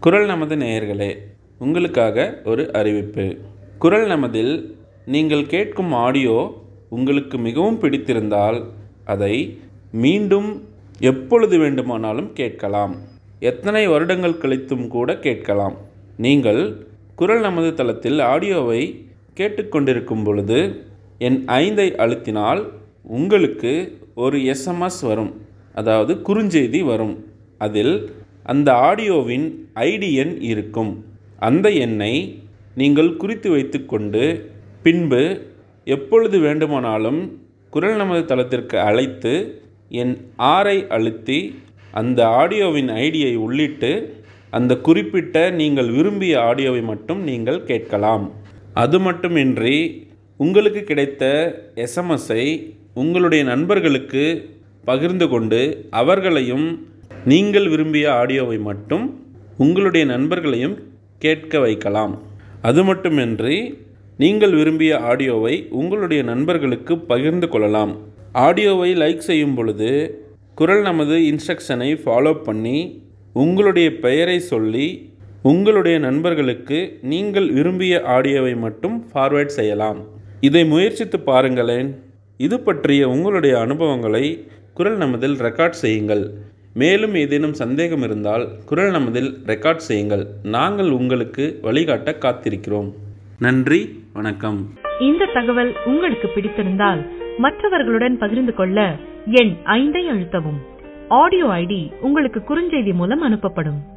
குரல் நமது நேயர்களே உங்களுக்காக ஒரு அறிவிப்பு குரல் நமதில் நீங்கள் கேட்கும் ஆடியோ உங்களுக்கு மிகவும் பிடித்திருந்தால் அதை மீண்டும் எப்பொழுது வேண்டுமானாலும் கேட்கலாம் எத்தனை வருடங்கள் கழித்தும் கூட கேட்கலாம் நீங்கள் குரல் நமது தளத்தில் ஆடியோவை கேட்டுக்கொண்டிருக்கும் பொழுது என் ஐந்தை அழுத்தினால் உங்களுக்கு ஒரு எஸ்எம்எஸ் வரும் அதாவது குறுஞ்செய்தி வரும் அதில் அந்த ஆடியோவின் ஐடி எண் இருக்கும் அந்த எண்ணை நீங்கள் குறித்து வைத்துக்கொண்டு பின்பு எப்பொழுது வேண்டுமானாலும் குரல் நமது தளத்திற்கு அழைத்து என் ஆரை அழுத்தி அந்த ஆடியோவின் ஐடியை உள்ளிட்டு அந்த குறிப்பிட்ட நீங்கள் விரும்பிய ஆடியோவை மட்டும் நீங்கள் கேட்கலாம் அது மட்டுமின்றி உங்களுக்கு கிடைத்த எஸ்எம்எஸ்ஸை உங்களுடைய நண்பர்களுக்கு பகிர்ந்து கொண்டு அவர்களையும் நீங்கள் விரும்பிய ஆடியோவை மட்டும் உங்களுடைய நண்பர்களையும் கேட்க வைக்கலாம் அது மட்டுமின்றி நீங்கள் விரும்பிய ஆடியோவை உங்களுடைய நண்பர்களுக்கு பகிர்ந்து கொள்ளலாம் ஆடியோவை லைக் செய்யும் பொழுது குரல் நமது இன்ஸ்ட்ரக்ஷனை ஃபாலோ பண்ணி உங்களுடைய பெயரை சொல்லி உங்களுடைய நண்பர்களுக்கு நீங்கள் விரும்பிய ஆடியோவை மட்டும் ஃபார்வேர்ட் செய்யலாம் இதை முயற்சித்து பாருங்களேன் இது பற்றிய உங்களுடைய அனுபவங்களை குரல் நமதில் ரெக்கார்ட் செய்யுங்கள் மேலும் ஏதேனும் சந்தேகம் இருந்தால் குரல் நமதில் ரெக்கார்ட் செய்யுங்கள் நாங்கள் உங்களுக்கு வழிகாட்ட காத்திருக்கிறோம் நன்றி வணக்கம் இந்த தகவல் உங்களுக்கு பிடித்திருந்தால் மற்றவர்களுடன் பகிர்ந்து கொள்ள எண் ஐந்தை அழுத்தவும் ஆடியோ ஐடி உங்களுக்கு குறுஞ்செய்தி மூலம் அனுப்பப்படும்